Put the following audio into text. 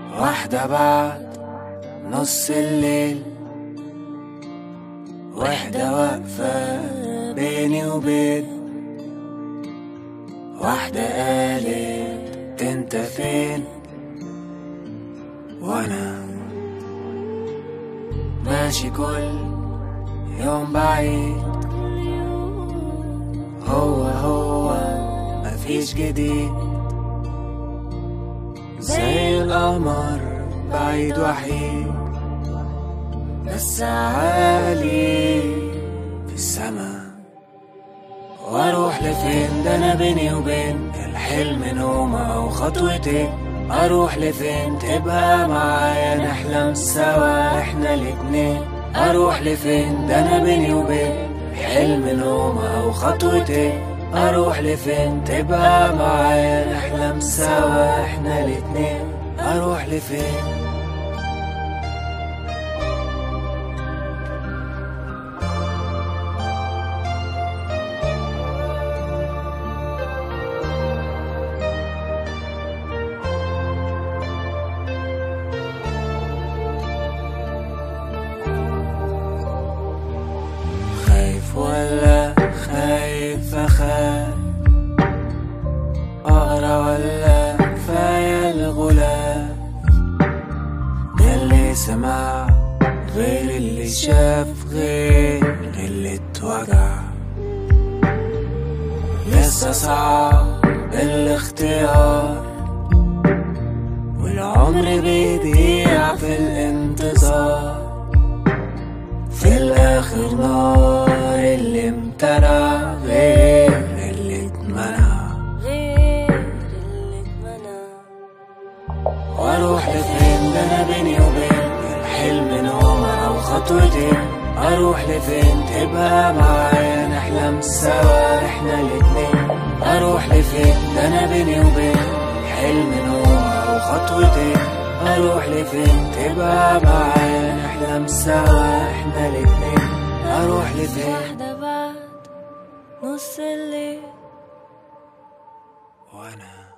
واحدة بعد نص الليل واحدة واقفة بيني وبين واحدة قالت انت فين وانا ماشي كل يوم بعيد هو هو مفيش جديد زي القمر بعيد وحيد بس عالي في السما واروح لفين ده انا بيني وبين الحلم نومة او خطوتين اروح لفين تبقى معايا نحلم سوا احنا الاتنين اروح لفين ده انا بيني وبين حلم نومة او خطوتين اروح لفين تبقى معايا نحلم سوا احنا الاتنين اروح لفين خايف ولا خايف أخاف أقرا ولا كفاية الغلاف ده اللي سمع غير اللي شاف غير اللي اتوجع لسه صعب الاختيار والعمر بيضيع في الانتظار في الاخر نار اللي امتنع غير اللي اتمنع غير اللي اتمنى واروح لفين ده انا بيني وبين الحلم نومة او خطوتين اروح لفين تبقى معايا نحلم سوا احنا الاتنين اروح لفين ده انا بيني وبين حلم نومة او خطوتين اروح لفين تبقى معايا نحلم سوا احنا الاتنين اروح لفين واحدة بعد نص الليل وانا